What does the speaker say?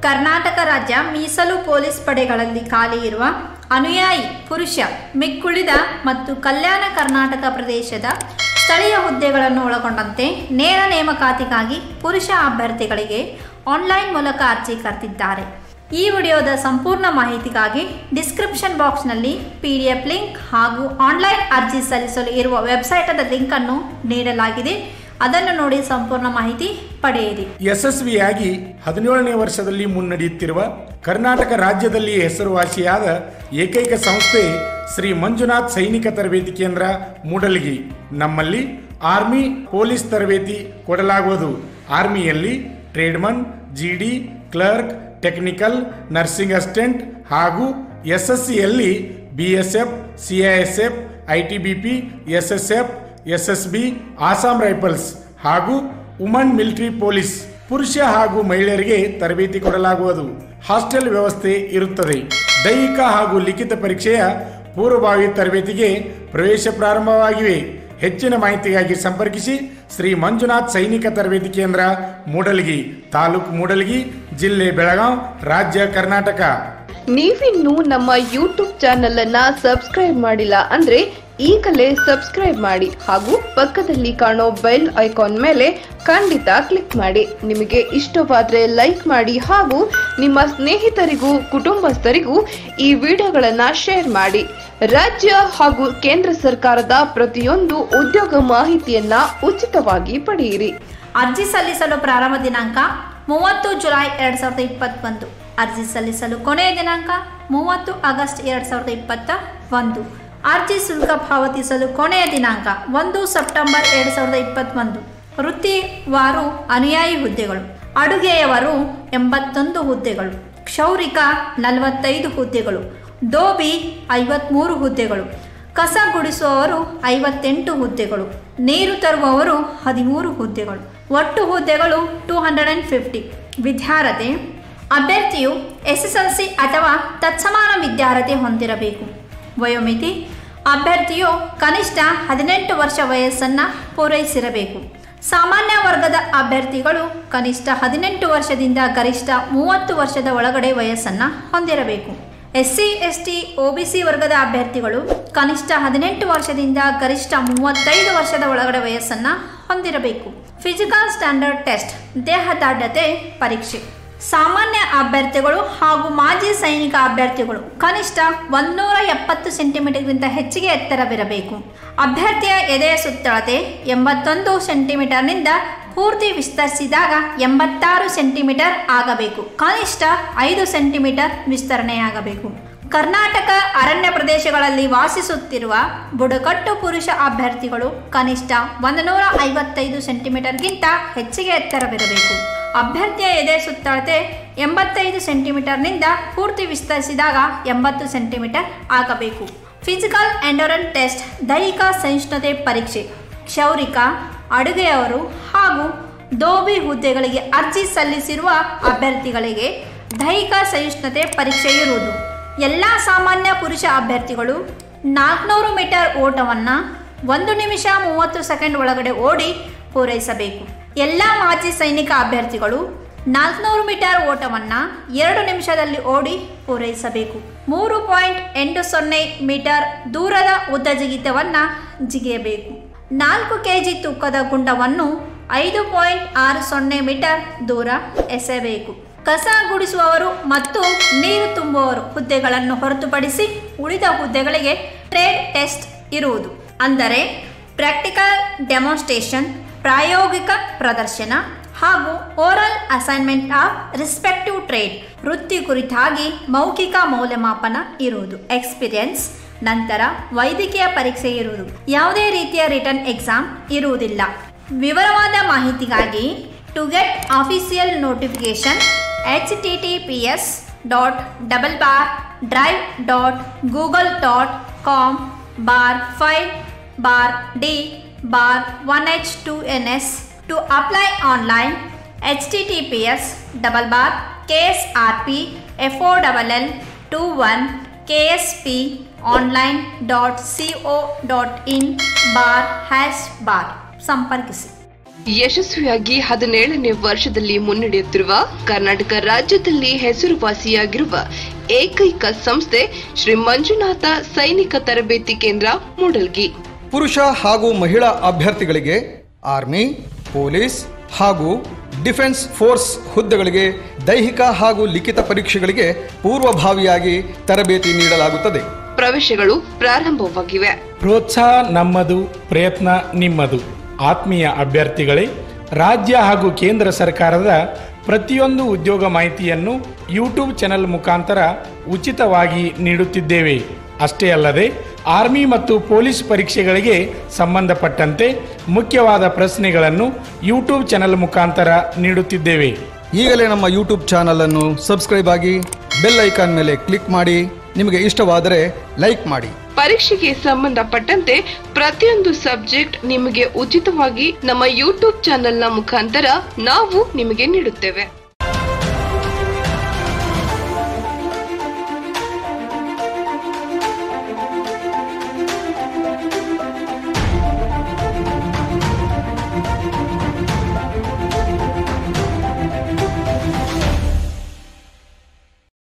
ಕರ್ನಾಟಕ ರಾಜ್ಯ ಮೀಸಲು ಪೊಲೀಸ್ ಪಡೆಗಳಲ್ಲಿ ಖಾಲಿ ಇರುವ ಅನುಯಾಯಿ ಪುರುಷ ಮಿಕ್ಕುಳಿದ ಮತ್ತು ಕಲ್ಯಾಣ ಕರ್ನಾಟಕ ಪ್ರದೇಶದ ಸ್ಥಳೀಯ ಹುದ್ದೆಗಳನ್ನು ಒಳಗೊಂಡಂತೆ ನೇರ ನೇಮಕಾತಿಗಾಗಿ ಪುರುಷ ಅಭ್ಯರ್ಥಿಗಳಿಗೆ ಆನ್ಲೈನ್ ಮೂಲಕ ಅರ್ಜಿ ಕರೆದಿದ್ದಾರೆ ಈ ವಿಡಿಯೋದ ಸಂಪೂರ್ಣ ಮಾಹಿತಿಗಾಗಿ ಡಿಸ್ಕ್ರಿಪ್ಷನ್ ಬಾಕ್ಸ್ನಲ್ಲಿ ಪಿ ಡಿ ಎಫ್ ಲಿಂಕ್ ಹಾಗೂ ಆನ್ಲೈನ್ ಅರ್ಜಿ ಸಲ್ಲಿಸಲು ಇರುವ ವೆಬ್ಸೈಟದ ಲಿಂಕನ್ನು ನೀಡಲಾಗಿದೆ ಅದನ್ನು ನೋಡಿ ಸಂಪೂರ್ಣ ಮಾಹಿತಿ ಪಡೆಯಿರಿ ಯಶಸ್ವಿಯಾಗಿ ಹದಿನೇಳನೇ ವರ್ಷದಲ್ಲಿ ಮುನ್ನಡೆಯುತ್ತಿರುವ ಕರ್ನಾಟಕ ರಾಜ್ಯದಲ್ಲಿ ಹೆಸರುವಾಸಿಯಾದ ಏಕೈಕ ಸಂಸ್ಥೆ ಶ್ರೀ ಮಂಜುನಾಥ್ ಸೈನಿಕ ತರಬೇತಿ ಕೇಂದ್ರ ಮೂಡಲಗಿ ನಮ್ಮಲ್ಲಿ ಆರ್ಮಿ ಪೊಲೀಸ್ ತರಬೇತಿ ಕೊಡಲಾಗುವುದು ಆರ್ಮಿಯಲ್ಲಿ tradesman GD clerk technical nursing assistant ಹಾಗೂ ಎಸ್ಎಸ್ಸಿಯಲ್ಲಿ BSF CISF ITBP SSF SSB Assam rifles ಹಾಗೂ ವುಮನ್ ಮಿಲಿಟರಿ ಪೊಲೀಸ್ ಪುರುಷ ಹಾಗೂ ಮಹಿಳೆಯರಿಗೆ ತರಬೇತಿ ಕೊಡಲಾಗುವುದು ಹಾಸ್ಟೆಲ್ ವ್ಯವಸ್ಥೆ ಇರುತ್ತದೆ ದೈಹಿಕ ಹಾಗೂ ಲಿಖಿತ ಪರೀಕ್ಷೆಯ ಪೂರ್ವಭಾವಿ ತರಬೇತಿಗೆ ಪ್ರವೇಶ ಪ್ರಾರಂಭವಾಗಿವೆ ಹೆಚ್ಚಿನ ಮಾಹಿತಿಗಾಗಿ ಸಂಪರ್ಕಿಸಿ ಶ್ರೀ ಮಂಜುನಾಥ್ ಸೈನಿಕ ತರಬೇತಿ ಕೇಂದ್ರ ಮೂಡಲಗಿ ತಾಲೂಕು ಮೂಡಲಗಿ ಜಿಲ್ಲೆ ಬೆಳಗಾಂ ರಾಜ್ಯ ಕರ್ನಾಟಕ ನೀವಿನ್ನೂ ನಮ್ಮ ಯೂಟ್ಯೂಬ್ ಚಾನೆಲ್ ಅನ್ನ ಸಬ್ಸ್ಕ್ರೈಬ್ ಮಾಡಿಲ್ಲ ಅಂದ್ರೆ ಈಗಲೇ ಸಬ್ಸ್ಕ್ರೈಬ್ ಮಾಡಿ ಹಾಗೂ ಪಕ್ಕದಲ್ಲಿ ಕಾಣೋ ಬೆಲ್ ಐಕಾನ್ ಮೇಲೆ ಖಂಡಿತ ಕ್ಲಿಕ್ ಮಾಡಿ ನಿಮಗೆ ಇಷ್ಟವಾದ್ರೆ ಲೈಕ್ ಮಾಡಿ ಹಾಗೂ ನಿಮ್ಮ ಸ್ನೇಹಿತರಿಗೂ ಕುಟುಂಬಸ್ಥರಿಗೂ ಈ ವಿಡಿಯೋಗಳನ್ನ ಶೇರ್ ಮಾಡಿ ರಾಜ್ಯ ಹಾಗೂ ಕೇಂದ್ರ ಸರ್ಕಾರದ ಪ್ರತಿಯೊಂದು ಉದ್ಯೋಗ ಮಾಹಿತಿಯನ್ನ ಉಚಿತವಾಗಿ ಪಡೆಯಿರಿ ಅರ್ಜಿ ಸಲ್ಲಿಸಲು ಪ್ರಾರಂಭ ದಿನಾಂಕ ಮೂವತ್ತು ಜುಲೈ ಎರಡು ಸಾವಿರದ ಇಪ್ಪತ್ತೊಂದು ಅರ್ಜಿ ಸಲ್ಲಿಸಲು ಕೊನೆಯ ದಿನಾಂಕ ಮೂವತ್ತು ಆಗಸ್ಟ್ ಎರಡು ಸಾವಿರದ ಇಪ್ಪತ್ತ ಒಂದು ಅರ್ಜಿ ಶುಲ್ಕ ಪಾವತಿಸಲು ಕೊನೆಯ ದಿನಾಂಕ ಒಂದು ಸೆಪ್ಟೆಂಬರ್ ಎರಡು ಸಾವಿರದ ಇಪ್ಪತ್ತೊಂದು ವೃತ್ತಿವಾರು ಅನುಯಾಯಿ ಹುದ್ದೆಗಳು ಅಡುಗೆಯವರು ಎಂಬತ್ತೊಂದು ಹುದ್ದೆಗಳು ಕ್ಷೌರಿಕ ನಲವತ್ತೈದು ಹುದ್ದೆಗಳು ದೋಬಿ ಐವತ್ಮೂರು ಹುದ್ದೆಗಳು ಕಸ ಗುಡಿಸುವವರು ಐವತ್ತೆಂಟು ಹುದ್ದೆಗಳು ನೀರು ತರುವವರು ಹದಿಮೂರು ಹುದ್ದೆಗಳು ಒಟ್ಟು ಹುದ್ದೆಗಳು ಟೂ ಹಂಡ್ರೆಡ್ ಆ್ಯಂಡ್ ಫಿಫ್ಟಿ ವಿದ್ಯಾರ್ಹತೆ ಅಭ್ಯರ್ಥಿಯು ಎಸ್ ಎಸ್ ಎಲ್ ಸಿ ಅಥವಾ ತತ್ಸಮಾನ ವಿದ್ಯಾರ್ಹತೆ ಹೊಂದಿರಬೇಕು ವಯೋಮಿತಿ ಅಭ್ಯರ್ಥಿಯು ಕನಿಷ್ಠ ಹದಿನೆಂಟು ವರ್ಷ ವಯಸ್ಸನ್ನು ಪೂರೈಸಿರಬೇಕು ಸಾಮಾನ್ಯ ವರ್ಗದ ಅಭ್ಯರ್ಥಿಗಳು ಕನಿಷ್ಠ ಹದಿನೆಂಟು ವರ್ಷದಿಂದ ಗರಿಷ್ಠ ಮೂವತ್ತು ವರ್ಷದ ಒಳಗಡೆ ವಯಸ್ಸನ್ನು ಹೊಂದಿರಬೇಕು S C S T O B C ವರ್ಗದ ಅಭ್ಯರ್ಥಿಗಳು ಕನಿಷ್ಠ ಹದಿನೆಂಟು ವರ್ಷದಿಂದ ಗರಿಷ್ಠ ಮೂವತ್ತೈದು ವರ್ಷದ ಒಳಗಡೆ ವಯಸ್ಸನ್ನು ಹೊಂದಿರಬೇಕು ಫಿಸಿಕಲ್ ಸ್ಟ್ಯಾಂಡರ್ಡ್ ಟೆಸ್ಟ್ ದೇಹದಾಢ್ಯತೆ ಪರೀಕ್ಷೆ ಸಾಮಾನ್ಯ ಅಭ್ಯರ್ಥಿಗಳು ಹಾಗೂ ಮಾಜಿ ಸೈನಿಕ ಅಭ್ಯರ್ಥಿಗಳು ಕನಿಷ್ಠ ಒಂದೂರ ಎಪ್ಪತ್ತು ಸೆಂಟಿಮೀಟರ್ಗಿಂತ ಹೆಚ್ಚಿಗೆ ಎತ್ತರವಿರಬೇಕು ಅಭ್ಯರ್ಥಿಯ ಎದೆಯ ಸುತ್ತಳತೆ ಎಂಬತ್ತೊಂದು ಸೆಂಟಿಮೀಟರ್ನಿಂದ ಪೂರ್ತಿ ವಿಸ್ತರಿಸಿದಾಗ ಎಂಬತ್ತಾರು ಸೆಂಟಿಮೀಟರ್ ಆಗಬೇಕು ಕನಿಷ್ಠ ಐದು ಸೆಂಟಿಮೀಟರ್ ವಿಸ್ತರಣೆಯಾಗಬೇಕು ಕರ್ನಾಟಕ ಅರಣ್ಯ ಪ್ರದೇಶಗಳಲ್ಲಿ ವಾಸಿಸುತ್ತಿರುವ ಬುಡಕಟ್ಟು ಪುರುಷ ಅಭ್ಯರ್ಥಿಗಳು ಕನಿಷ್ಠ ಒಂದು ನೂರ ಐವತ್ತೈದು ಸೆಂಟಿಮೀಟರ್ಗಿಂತ ಹೆಚ್ಚಿಗೆ ಎತ್ತರವಿರಬೇಕು ಅಭ್ಯರ್ಥಿಯ ಎದೆ ಸುತ್ತಳತೆ ಎಂಬತ್ತೈದು ಸೆಂಟಿಮೀಟರ್ನಿಂದ ಪೂರ್ತಿ ವಿಸ್ತರಿಸಿದಾಗ ಎಂಬತ್ತು ಸೆಂಟಿಮೀಟರ್ ಆಗಬೇಕು ಫಿಸಿಕಲ್ ಎಂಡೋರೆನ್ಸ್ ಟೆಸ್ಟ್ ದೈಹಿಕ ಸಹಿಷ್ಣುತೆ ಪರೀಕ್ಷೆ ಕ್ಷೌರಿಕ ಅಡುಗೆಯವರು ಹಾಗೂ ದೋಬಿ ಹುದ್ದೆಗಳಿಗೆ ಅರ್ಜಿ ಸಲ್ಲಿಸಿರುವ ಅಭ್ಯರ್ಥಿಗಳಿಗೆ ದೈಹಿಕ ಸಹಿಷ್ಣುತೆ ಪರೀಕ್ಷೆ ಇರುವುದು ಎಲ್ಲ ಸಾಮಾನ್ಯ ಪುರುಷ ಅಭ್ಯರ್ಥಿಗಳು ನಾಲ್ಕುನೂರು ಮೀಟರ್ ಓಟವನ್ನು ಒಂದು ನಿಮಿಷ ಮೂವತ್ತು ಸೆಕೆಂಡ್ ಒಳಗಡೆ ಓಡಿ ಪೂರೈಸಬೇಕು ಎಲ್ಲ ಮಾಜಿ ಸೈನಿಕ ಅಭ್ಯರ್ಥಿಗಳು ನಾಲ್ಕುನೂರು ಮೀಟರ್ ಓಟವನ್ನು ಎರಡು ನಿಮಿಷದಲ್ಲಿ ಓಡಿ ಪೂರೈಸಬೇಕು ಮೂರು ಪಾಯಿಂಟ್ ಎಂಟು ಸೊನ್ನೆ ಮೀಟರ್ ದೂರದ ಉದ್ದ ಜಿಗಿತವನ್ನು ಜಿಗಿಯಬೇಕು ನಾಲ್ಕು ಕೆ ಜಿ ತೂಕದ ಗುಂಡವನ್ನು ಐದು ಪಾಯಿಂಟ್ ಆರು ಸೊನ್ನೆ ಮೀಟರ್ ದೂರ ಎಸೆಯಬೇಕು ಕಸ ಗುಡಿಸುವವರು ಮತ್ತು ನೀರು ತುಂಬುವವರು ಹುದ್ದೆಗಳನ್ನು ಹೊರತುಪಡಿಸಿ ಉಳಿದ ಹುದ್ದೆಗಳಿಗೆ ಟ್ರೇಡ್ ಟೆಸ್ಟ್ ಇರುವುದು ಅಂದರೆ ಪ್ರಾಕ್ಟಿಕಲ್ ಡೆಮಾನ್ಸ್ಟ್ರೇಷನ್ ಪ್ರಾಯೋಗಿಕ ಪ್ರದರ್ಶನ ಹಾಗೂ oral assignment of respective trade ವೃತ್ತಿ ಕುರಿತಾಗಿ ಮೌಖಿಕ ಮೌಲ್ಯಮಾಪನ ಇರುವುದು ಎಕ್ಸ್ಪೀರಿಯನ್ಸ್ ನಂತರ ವೈದ್ಯಕೀಯ ಪರೀಕ್ಷೆ ಇರುವುದು ಯಾವುದೇ ರೀತಿಯ ರಿಟರ್ನ್ ಎಕ್ಸಾಮ್ ಇರುವುದಿಲ್ಲ ವಿವರವಾದ ಮಾಹಿತಿಗಾಗಿ to get official notification H T T P S dot double bar drive dot Google dot com bar five bar D bar one H two N S to apply online H T T P S double bar K S R P F O double L two one K S P online dot C O dot in bar hash bar ಸಂಪರ್ಕಿಸಿ ಯಶಸ್ವಿಯಾಗಿ ಹದಿನೇಳನೇ ವರ್ಷದಲ್ಲಿ ಮುನ್ನಡೆಯುತ್ತಿರುವ ಕರ್ನಾಟಕ ರಾಜ್ಯದಲ್ಲಿ ಹೆಸರುವಾಸಿಯಾಗಿರುವ ಏಕೈಕ ಸಂಸ್ಥೆ ಶ್ರೀ ಮಂಜುನಾಥ ಸೈನಿಕ ತರಬೇತಿ ಕೇಂದ್ರ ಮೂಡಲ್ಗಿ ಪುರುಷ ಹಾಗೂ ಮಹಿಳಾ ಅಭ್ಯರ್ಥಿಗಳಿಗೆ ಆರ್ಮಿ ಪೊಲೀಸ್ ಹಾಗೂ ಡಿಫೆನ್ಸ್ ಫೋರ್ಸ್ ಹುದ್ದೆಗಳಿಗೆ ದೈಹಿಕ ಹಾಗೂ ಲಿಖಿತ ಪರೀಕ್ಷೆಗಳಿಗೆ ಪೂರ್ವಭಾವಿಯಾಗಿ ತರಬೇತಿ ನೀಡಲಾಗುತ್ತದೆ ಪ್ರವೇಶಗಳು ಪ್ರಾರಂಭವಾಗಿವೆ ಪ್ರೋತ್ಸಾಹ ನಮ್ಮದು ಪ್ರಯತ್ನ ನಿಮ್ಮದು ಆತ್ಮೀಯ ಅಭ್ಯರ್ಥಿಗಳೇ ರಾಜ್ಯ ಹಾಗೂ ಕೇಂದ್ರ ಸರ್ಕಾರದ ಪ್ರತಿಯೊಂದು ಉದ್ಯೋಗ ಮಾಹಿತಿಯನ್ನು ಯೂಟ್ಯೂಬ್ ಚಾನೆಲ್ ಮುಖಾಂತರ ಉಚಿತವಾಗಿ ನೀಡುತ್ತಿದ್ದೇವೆ ಅಷ್ಟೇ ಅಲ್ಲದೆ ಆರ್ಮಿ ಮತ್ತು ಪೊಲೀಸ್ ಪರೀಕ್ಷೆಗಳಿಗೆ ಸಂಬಂಧಪಟ್ಟಂತೆ ಮುಖ್ಯವಾದ ಪ್ರಶ್ನೆಗಳನ್ನು ಯೂಟ್ಯೂಬ್ ಚಾನೆಲ್ ಮುಖಾಂತರ ನೀಡುತ್ತಿದ್ದೇವೆ ಈಗಲೇ ನಮ್ಮ ಯೂಟ್ಯೂಬ್ ಚಾನಲ್ ಅನ್ನು ಸಬ್ಸ್ಕ್ರೈಬ್ ಆಗಿ ಬೆಲ್ ಐಕಾನ್ ಮೇಲೆ ಕ್ಲಿಕ್ ಮಾಡಿ ನಿಮಗೆ ಇಷ್ಟವಾದರೆ ಲೈಕ್ ಮಾಡಿ ಪರೀಕ್ಷೆಗೆ ಸಂಬಂಧಪಟ್ಟಂತೆ ಪ್ರತಿಯೊಂದು ಸಬ್ಜೆಕ್ಟ್ ನಿಮಗೆ ಉಚಿತವಾಗಿ ನಮ್ಮ ಯೂಟ್ಯೂಬ್ ಚಾನೆಲ್ನ ಮುಖಾಂತರ ನಾವು ನಿಮಗೆ ನೀಡುತ್ತೇವೆ